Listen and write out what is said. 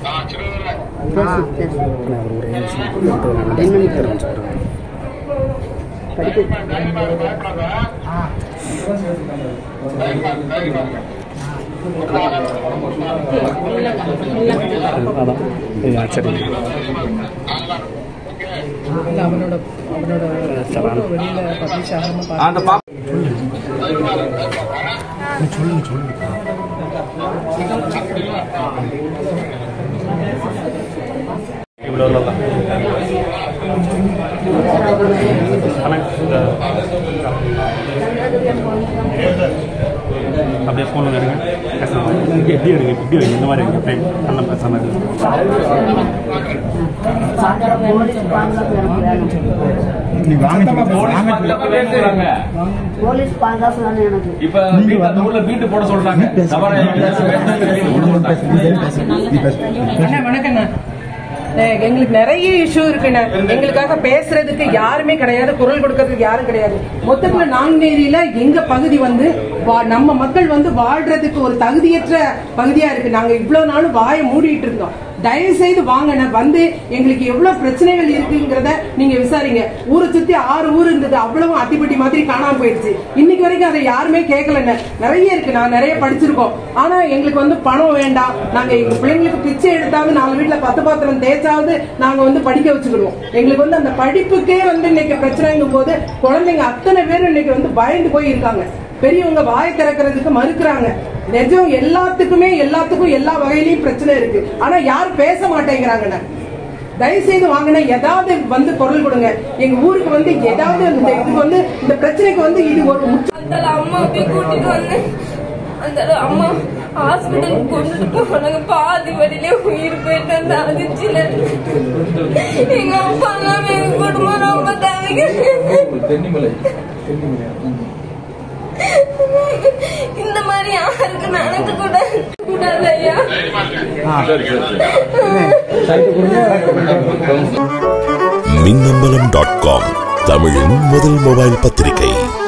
அதான் சரி இல்ல, அவனோட அவனோட photo வெளியில பப்ளிஷ் ஆகாம பாத்து- அந்த பா இவ்வளோ தான் ஆனால் இந்த அப்படியே ஃபோன் எடுங்க பேசலாம் எப்படி எடுங்க இப்படி எடுங்க இந்த மாதிரி எடுங்க ஃப்ரேம் அந்த பேசாமல் போலீஸ் பாதுகாப்பு தானே எனக்கு இப்ப வீட்டு அந்த ஊர்ல வீட்டு போட சொல்றாங்க தவறு போட சொல்றாங்க அண்ணா வணக்கண்ணா அஹ் எங்களுக்கு நிறைய இஷ்யூ இருக்குண்ணே எங்களுக்காக பேசுறதுக்கு யாருமே கிடையாது குரல் கொடுக்கறதுக்கு யாரும் கிடையாது மொத்தத்துல நாங்குநேரியில எங்க பகுதி வந்து வா- நம்ம மக்கள் வந்து வாழ்றதுக்கு ஒரு தகுதியற்ற பகுதியா இருக்கு நாங்க இவ்வளவு நாளும் வாயை மூடிட்டு இருந்தோம் தயவு செய்து வாங்கண்ணே வந்து எங்களுக்கு எவ்வளவு பிரச்சனைகள் இருக்குங்கிறத நீங்க விசாரிங்க ஊரை சுத்தி ஆறு ஊர் இருந்தது அவ்வளவும் அத்திப்பட்டி மாதிரி காணாம போயிடுச்சு இன்னைக்கு வரைக்கும் அதை யாருமே கேட்கலன்னு நிறைய இருக்கு நான் நிறைய படிச்சிருக்கோம் ஆனா எங்களுக்கு வந்து பணம் வேண்டாம் நாங்க எங்க பிள்ளைங்களுக்கு பிச்சை எடுத்தாவது நாலு வீட்டுல பத்து பாத்திரம் தேய்ச்சாவது நாங்க வந்து படிக்க வச்சுக்கிடுவோம் எங்களுக்கு வந்து அந்த படிப்புக்கே வந்து இன்னைக்கு பிரச்சனைங்கும் போது குழந்தைங்க அத்தனை பேர் இன்னைக்கு வந்து பயந்து போய் இருக்காங்க பெரியவங்க வாய் திறக்கிறதுக்கு மறுக்கிறாங்க நிஜம் எல்லாத்துக்குமே எல்லாத்துக்கும் எல்லா வகையிலயும் பிரச்சனை இருக்கு ஆனா யாரும் பேச மாட்டேங்கிறாங்கண்ணே தயவு செய்து வாங்கின ஏதாவது வந்து குரல் கொடுங்க எங்க ஊருக்கு வந்து ஏதாவது இந்த இதுக்கு வந்து இந்த பிரச்சனைக்கு வந்து இது ஒரு முற்று- அந்த அம்மா போய் கூட்டிட்டு வந்தேன் அந்த அம்மா ஹாஸ்பிட்டலுக்கு கொண்டுட்டு போனாங்க பாதி வழியிலே உயிர் போயிட்டு அந்த அதிர்ச்சியில எங்க அப்பா எல்லாம் எங்க குடும்பம் ரொம்ப தவிக்க தென்னிமலை இந்த மாதிரி யாருக்கு நடக்க கூட கூடாது ஐயா மின்னம்பலம் டாட் காம் தமிழின் முதல் மொபைல் பத்திரிகை